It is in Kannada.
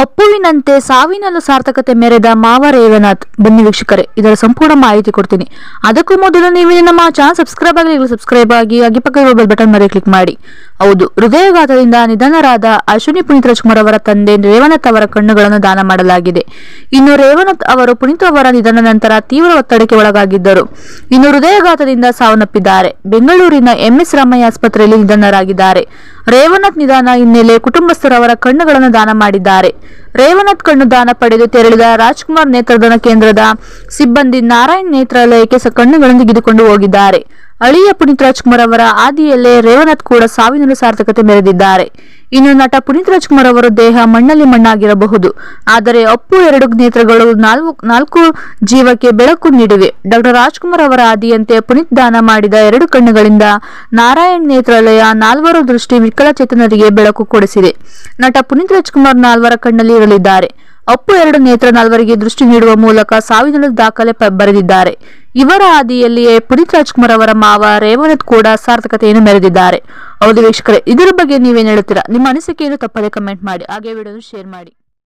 ಅಪ್ಪುವಿನಂತೆ ಸಾವಿನಲ್ಲೂ ಸಾರ್ಥಕತೆ ಮೆರೆದ ಮಾವ ರೇವನಾಥ್ ಬನ್ನಿ ವೀಕ್ಷಕರೇ ಇದರ ಸಂಪೂರ್ಣ ಮಾಹಿತಿ ಕೊಡ್ತೀನಿ ಅದಕ್ಕೂ ಮೊದಲು ನೀವು ನಮ್ಮ ಚಾನಲ್ ಸಬ್ಸ್ಕ್ರೈಬ್ ಆಗಿ ಸಬ್ಸ್ಕ್ರೈಬ್ ಆಗಿ ಹಾಗೆ ಪಕ್ಕ ಬೆಲ್ ಬಟನ್ ಮೇಲೆ ಕ್ಲಿಕ್ ಮಾಡಿ ಹೌದು ಹೃದಯಘಾತದಿಂದ ನಿಧನರಾದ ಅಶ್ವಿನಿ ಪುನೀತ್ ರಾಜ್ಕುಮಾರ್ ಅವರ ತಂದೆ ರೇವನಾಥ್ ಅವರ ಕಣ್ಣುಗಳನ್ನು ದಾನ ಮಾಡಲಾಗಿದೆ ಇನ್ನು ರೇವನಾಥ್ ಅವರು ಪುನೀತ್ ಅವರ ನಿಧನ ನಂತರ ತೀವ್ರ ಒತ್ತಡಕ್ಕೆ ಒಳಗಾಗಿದ್ದರು ಇನ್ನು ಹೃದಯಘಾತದಿಂದ ಸಾವನ್ನಪ್ಪಿದ್ದಾರೆ ಬೆಂಗಳೂರಿನ ಎಂಎಸ್ ರಾಮಯ್ಯ ಆಸ್ಪತ್ರೆಯಲ್ಲಿ ನಿಧನರಾಗಿದ್ದಾರೆ ರೇವನಾಥ್ ನಿಧಾನ ಹಿನ್ನೆಲೆ ಕುಟುಂಬಸ್ಥರು ಅವರ ಕಣ್ಣುಗಳನ್ನು ದಾನ ಮಾಡಿದ್ದಾರೆ ರೇವನಾಥ್ ಕಣ್ಣು ದಾನ ಪಡೆದು ತೆರಳಿದ ರಾಜ್ಕುಮಾರ್ ನೇತ್ರದಾನ ಕೇಂದ್ರದ ಸಿಬ್ಬಂದಿ ನಾರಾಯಣ್ ನೇತ್ರಾಲಯಕ್ಕೆ ಸ ಕಣ್ಣುಗಳನ್ನು ತೆಗೆದುಕೊಂಡು ಹೋಗಿದ್ದಾರೆ ಅಳಿಯ ಪುನೀತ್ ರಾಜ್ಕುಮಾರ್ ಅವರ ಆದಿಯಲ್ಲೇ ರೇವನಾಥ್ ಕೂಡ ಸಾವಿನಲ್ಲೂ ಸಾರ್ಥಕತೆ ಮೆರೆದಿದ್ದಾರೆ ಇನ್ನು ನಟ ಪುನೀತ್ ರಾಜ್ಕುಮಾರ್ ಅವರ ದೇಹ ಮಣ್ಣಲ್ಲಿ ಮಣ್ಣಾಗಿರಬಹುದು ಆದರೆ ಅಪ್ಪು ಎರಡು ನೇತ್ರಗಳು ನಾಲ್ಕು ನಾಲ್ಕು ಜೀವಕ್ಕೆ ಬೆಳಕು ನೀಡಿವೆ ಡಾಕ್ಟರ್ ರಾಜ್ಕುಮಾರ್ ಅವರ ಆದಿಯಂತೆ ಪುನೀತ್ ದಾನ ಮಾಡಿದ ಎರಡು ಕಣ್ಣುಗಳಿಂದ ನಾರಾಯಣ್ ನೇತ್ರಾಲಯ ನಾಲ್ವರು ದೃಷ್ಟಿ ವಿಕಲಚೇತನರಿಗೆ ಬೆಳಕು ಕೊಡಿಸಿದೆ ನಟ ಪುನೀತ್ ರಾಜ್ಕುಮಾರ್ ನಾಲ್ವರ ಕಣ್ಣಲ್ಲಿ ಇರಲಿದ್ದಾರೆ ಅಪ್ಪು ಎರಡು ನೇತ್ರ ನಾಲ್ವರಿಗೆ ದೃಷ್ಟಿ ನೀಡುವ ಮೂಲಕ ಸಾವಿನ ದಾಖಲೆ ಪ- ಬರೆದಿದ್ದಾರೆ ಇವರ ಆದಿಯಲ್ಲಿಯೇ ಪುನೀತ್ ರಾಜ್ಕುಮಾರ್ ಅವರ ಮಾವ ರೇವಣತ್ ಕೂಡ ಸಾರ್ಥಕತೆಯನ್ನು ಮೆರೆದಿದ್ದಾರೆ ಹೌದು ವೀಕ್ಷಕರೇ ಇದರ ಬಗ್ಗೆ ನೀವೇನ್ ಹೇಳುತ್ತೀರಾ ನಿಮ್ಮ ಅನಿಸಿಕೆಯನ್ನು ತಪ್ಪದೆ ಕಮೆಂಟ್ ಮಾಡಿ ಹಾಗೆ ವಿಡಿಯೋನು ಶೇರ್ ಮಾಡಿ